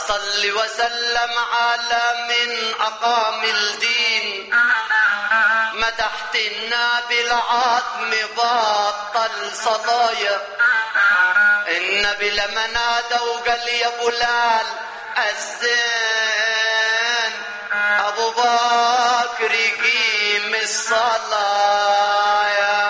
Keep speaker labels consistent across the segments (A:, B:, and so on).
A: صل وسلم على من أقام الدين مدحتنا بالعظم بطل صدايا النبي لما نادى وقال يا بلال الزين ابو بكر يقيم الصلاه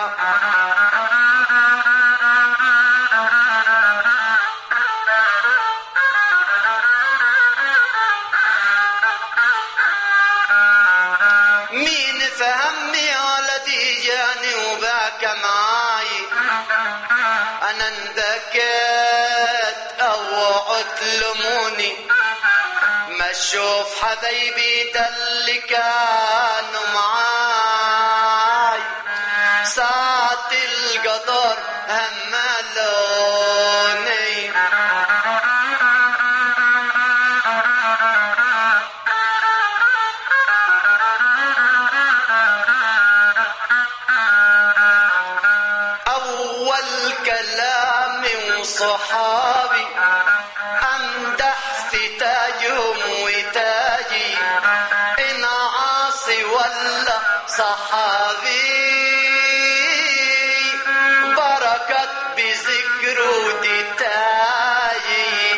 A: مين فهمني يا ولدي جاني وباك معاي انا اندكيت او تلوموني ما اشوف حبايبي ده اللي كانوا معاي ساعة القدر هملوني أول كلامي وصحابي أمدح في تاجهم وتاجي إن عاصي ولا صحابي بركة بذكر ودي تاجي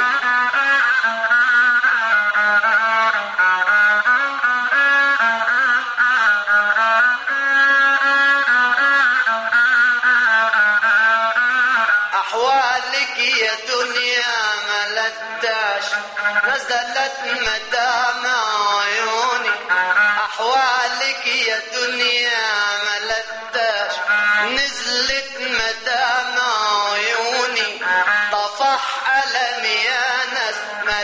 A: أحوالك يا دنيا ملتاش نزلت مدام عيوني أحوالك يا دنيا ملتاش نزلت مدام عيوني طفح ألمي يا ناس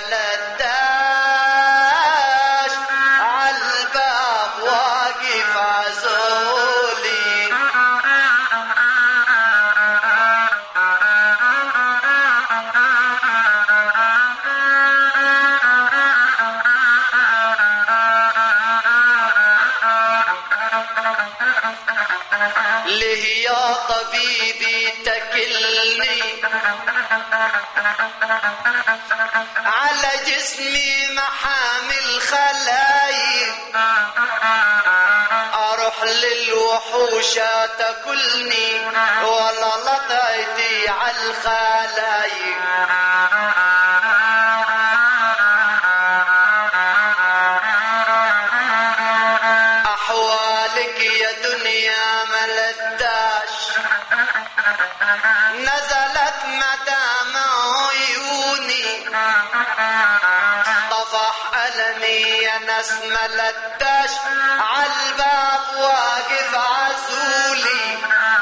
A: ملتاش عالباب واقف عزولي ليه يا طبيبي تكلني على جسمي محامل خلايا اروح للوحوش تاكلني ولا لطيتي على الخلايا احوالك يا دنيا ملداش نزلت مدام عيوني طفح ألمي يا ناس ملداش عالباب واقف عزولي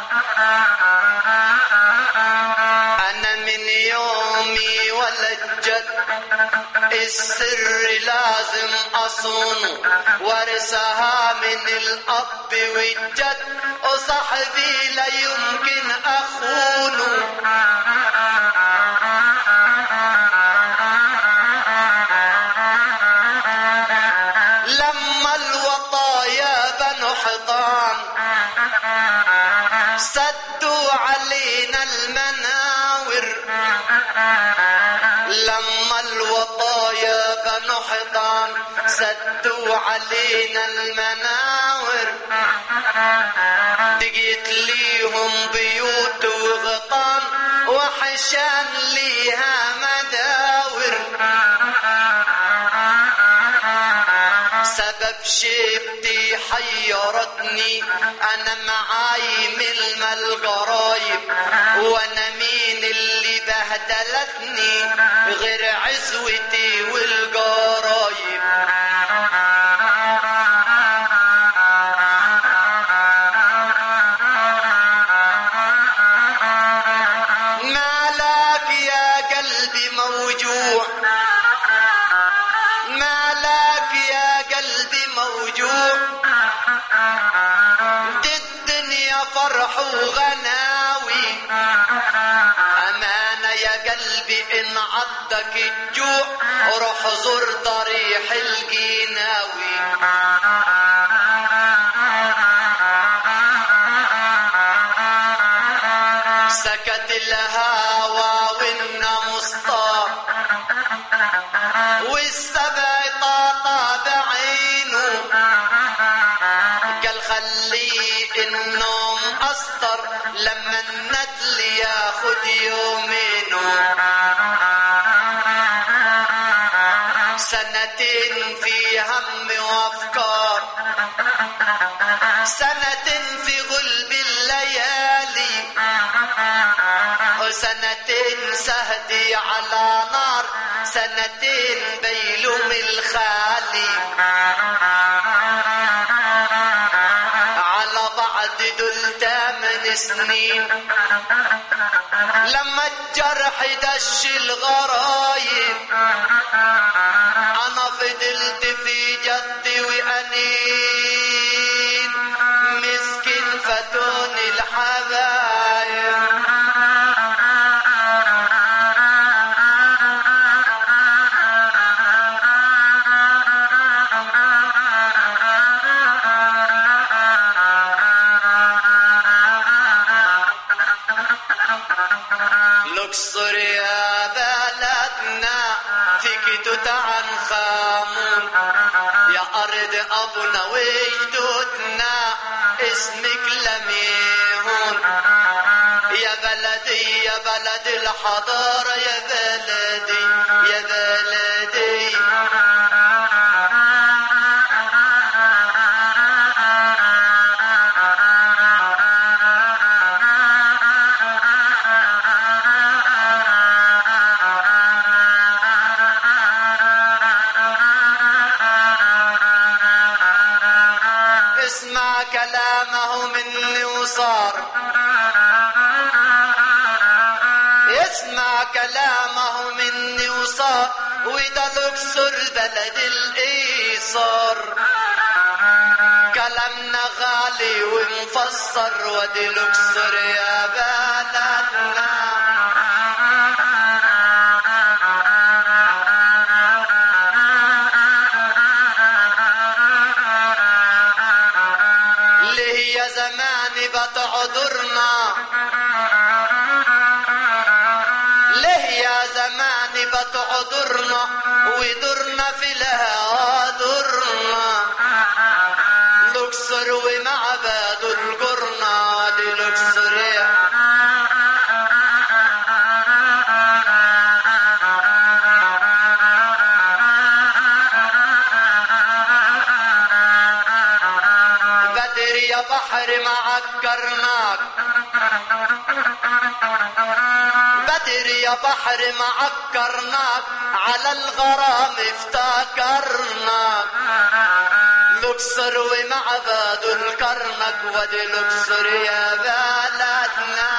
A: أنا من يومي ولجت السر لازم أصونه ورثها من الأب والجد وصاحبي لا يمكن أخونه لما الوطايا بنو حضان سدوا علينا المناور لما الوطايا بنو حضان سدوا علينا المناور دقيت ليهم بيوت وغطان وحشان ليها مداور سبب شيبتي حيرتني انا معاي من القرايب وانا مين اللي بهدلتني غير عزوتي والقرايب مالك يا قلبي موجوع مالك يا قلبي موجوع دي الدنيا فرح وغناوي أمانة يا قلبي إن عضك الجوع روح زر ضريح القيناوي سكت الهوى والنمصطار والسبع طاطا بعينه قال خليه النوم أسطر لما الندل ياخد يومينه سنتين في هم وافكار سنة في غلب الليالي وسنتين سهدي على نار سنتين بيلوم الخالي على بعض دول تمن سنين لما الجرح دش الغرايب انا فضلت في جدي وانين مسكين فاتوني الحبايب لوكسور يا بلدنا فيك تتعن خامون يا أرض أبونا وجدودنا اسمك لميهون يا بلدي يا بلد الحضارة يا بلدي يا بلدي اسمع كلامه مني وصار اسمع كلامه مني وصار وده لوكسور بلد الايصار كلامنا غالي ومفسر ودي لوكسور يا بلدنا اللي هي زماني بتعذرنا ليه يا زماني بتعذرنا ودرنا في الهوى درنا لوكسر ومعبد القرنا دي لوكسر يا بدر يا بحر معكرناك بدر يا بحر معكرناك على الغرام افتكرناك لوكسر ومعبد الكرنك ودي لوكسر يا بلدنا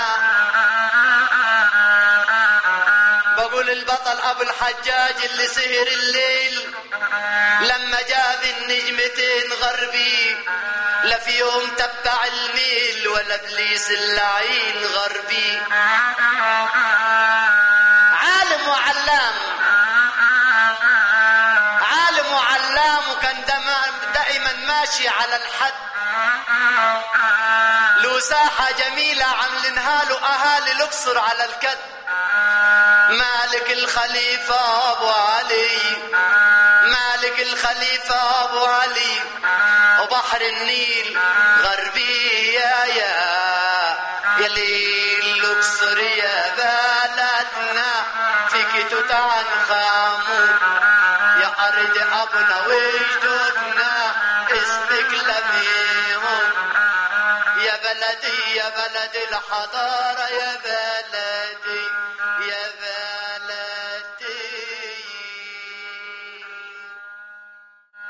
A: بقول البطل ابو الحجاج اللي سهر الليل لما جاب النجمتين غربي لا في يوم تبع الميل ولا ابليس اللعين غربي عالم وعلام عالم وعلام وكان دم- دائما ماشي على الحد له ساحة جميلة عاملينها له أهالي الأقصر على الكد مالك الخليفة أبو علي مالك الخليفة أبو علي وبحر النيل غربي يا يا يا ليل الأقصر يا بلدنا فيك تتعن خامون يا أرض أبنا وجدودنا اسمك لميمون يا بلدي يا بلد الحضارة يا بلدي